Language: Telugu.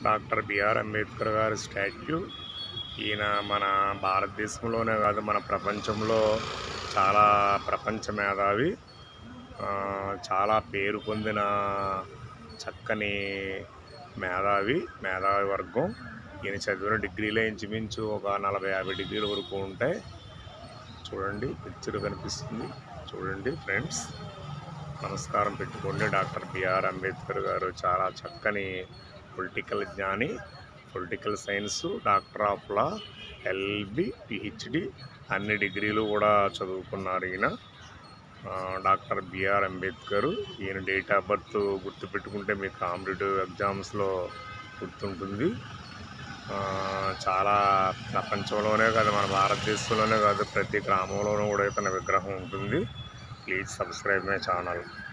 డాక్టర్ బిఆర్ అంబేద్కర్ గారి స్టాట్యూ ఈయన మన భారతదేశంలోనే కాదు మన ప్రపంచంలో చాలా ప్రపంచ మేధావి ఆ, చాలా పేరు పొందిన చక్కని మేధావి మేధావి వర్గం ఈయన చదివిన డిగ్రీలే ఇంచుమించు ఒక నలభై యాభై డిగ్రీల వరకు ఉంటాయి చూడండి పిక్చర్ కనిపిస్తుంది చూడండి ఫ్రెండ్స్ నమస్కారం పెట్టుకోండి డాక్టర్ బిఆర్ అంబేద్కర్ గారు చాలా చక్కని పొలిటికల్ జ్ఞాని political science doctor of law LLB PhD అన్ని డిగ్రీలు కూడా చదువుకున్నారు ఈయన ఆ, డాక్టర్ బిఆర్ అంబేద్కర్ ఈయన డేట్ ఆఫ్ బర్త్ గుర్తుపెట్టుకుంటే మీకు కాంపిటేటివ్ ఎగ్జామ్స్లో గుర్తుంటుంది ఆ, చాలా ప్రపంచంలోనే కాదు మన భారతదేశంలోనే కాదు ప్రతి గ్రామంలోనూ కూడా ఇతని విగ్రహం ఉంటుంది ప్లీజ్ సబ్స్క్రైబ్ మై ఛానల్